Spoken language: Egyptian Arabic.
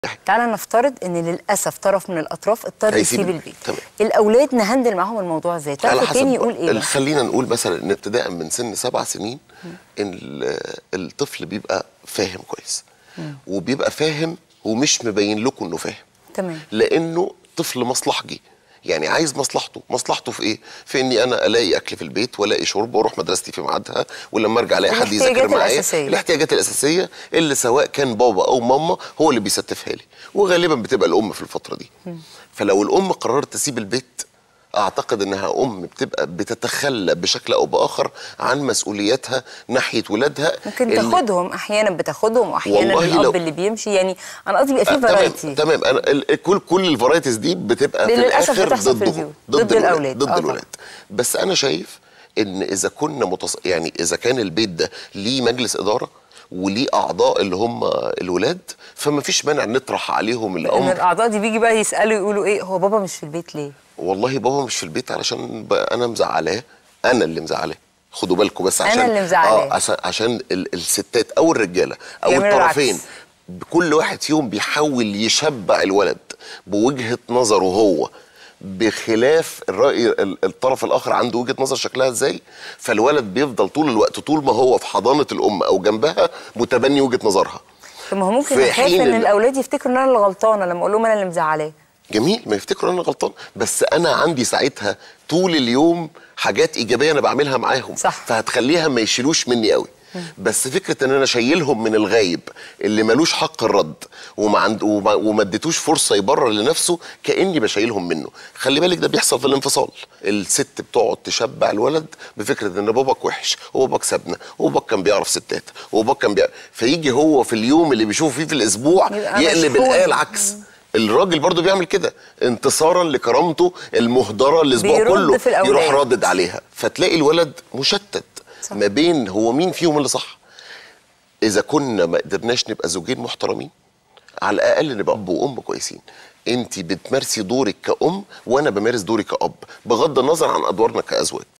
تعالى نفترض ان للاسف طرف من الاطراف اضطر هيسيب يسيب البيت. البيت تمام. الاولاد نهندل معاهم الموضوع ازاي على الطرف التاني حسب يقول ايه ال- بقى؟ خلينا نقول مثلا ان ابتداء من سن سبع سنين ان ال- الطفل بيبقى فاهم كويس وبيبقى فاهم ومش مبين لكم انه فاهم تمام لانه طفل مصلحجي يعني عايز مصلحته مصلحته في ايه في اني انا الاقي اكل في البيت والاقي شرب واروح مدرستي في ميعادها ولما ارجع الاقي حد يذاكر الاحتياجات معايا الأساسية. الاحتياجات الاساسيه اللي سواء كان بابا او ماما هو اللي بيستفها لي وغالبا بتبقى الام في الفتره دي فلو الام قررت تسيب البيت اعتقد انها ام بتبقى بتتخلى بشكل او باخر عن مسؤولياتها ناحيه ولادها ممكن اللي- تاخدهم احيانا بتاخدهم واحيانا والله الاب لو- اللي بيمشي يعني انا قصدي يبقى في تمام فرايتي تمام انا ال- كل كل الفرايتيز دي بتبقى في للأسف الاخر بتحصل في ضدهم البيوت، ضد الولاد- الأولاد. ضد آه الولاد بس انا شايف ان اذا كنا متص... يعني اذا كان البيت ده ليه مجلس اداره وليه اعضاء اللي هم الولاد فما فيش مانع نطرح عليهم ان الامر الاعضاء دي بيجي بقى يسالوا يقولوا ايه هو بابا مش في البيت ليه؟ والله بابا مش في البيت علشان ب- انا مزعلاه انا اللي مزعلاه خدوا بالكم بس أنا عشان اللي مزعلاه. اه عشان عشان ال- الستات او الرجاله او يعملوا الطرفين العكس. كل واحد فيهم بيحاول يشبع الولد بوجهه نظره هو بخلاف الراي ال- الطرف الاخر عنده وجهه نظر شكلها ازاي فالولد بيفضل طول الوقت طول ما هو في حضانه الام او جنبها متبني وجهه نظرها طب ما هو ممكن في يخاف حين ان ال- الاولاد يفتكروا ان انا اللي غلطانه لما اقول لهم انا اللي مزعلاه جميل ما يفتكروا انا غلطان بس انا عندي ساعتها طول اليوم حاجات ايجابيه انا بعملها معاهم صح. فهتخليها ما يشيلوش مني قوي بس فكره ان انا شايلهم من الغايب اللي ملوش حق الرد وما عند وما, وما اديتوش فرصه يبرر لنفسه كاني بشيلهم منه خلي بالك ده بيحصل في الانفصال الست بتقعد تشبع الولد بفكره ان باباك وحش وباباك سابنا وباباك كان بيعرف ستات وباباك كان بيعرف فيجي هو في اليوم اللي بيشوفه فيه في الاسبوع يبقى يقلب مشحون. الايه العكس الراجل برضو بيعمل كده انتصارا لكرامته المهدره الاسبوع بيرد كله في الأولاد. يروح رادد عليها فتلاقي الولد مشتت صح. ما بين هو مين فيهم اللي صح اذا كنا ما قدرناش نبقى زوجين محترمين على الاقل نبقى اب وام كويسين انت بتمارسي دورك كأم وانا بمارس دوري كأب بغض النظر عن ادوارنا كأزواج